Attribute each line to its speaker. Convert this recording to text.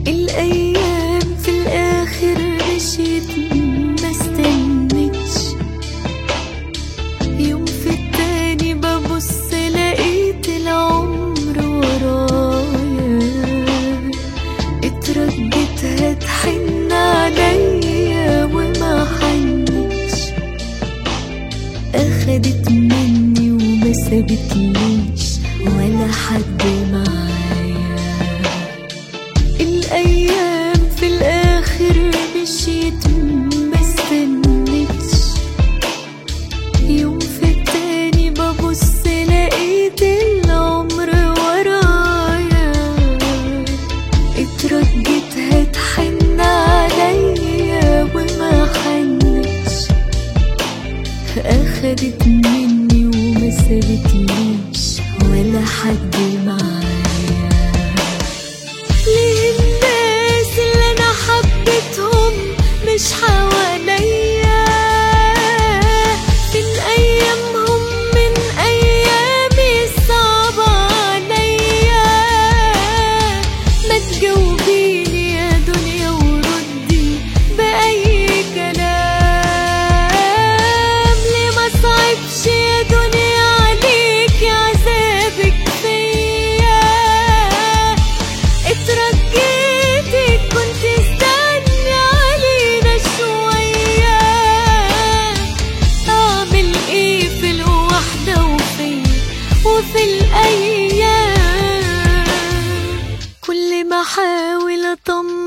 Speaker 1: الأيام في الآخر مشيت ما استنتش يوم في التاني ببص لقيت العمر ورايا اتردت هتحن عليا وما حنتش أخدت مني وما سابتنيش ولا حد معايا الأيام في الآخر مشيت ما استنتش يوم في التاني ببص لقيت العمر ورايا اتردت هتحن عليا وما حنتش أخدت مني وما سابتنيش ولا حد معايا ليه الناس اللي أنا حبيتهم مش حواليا فين أيامهم من أيامي الصعبة عليا ما تجاوبيني يا دنيا وردي بأي كلام ليه ما صعبش يا دنيا عليك يا عذابك فيا اترجيتك كنت استني علينا شوية اعمل ايه في الوحدة وفي وفي الايام كل ما احاول اطمن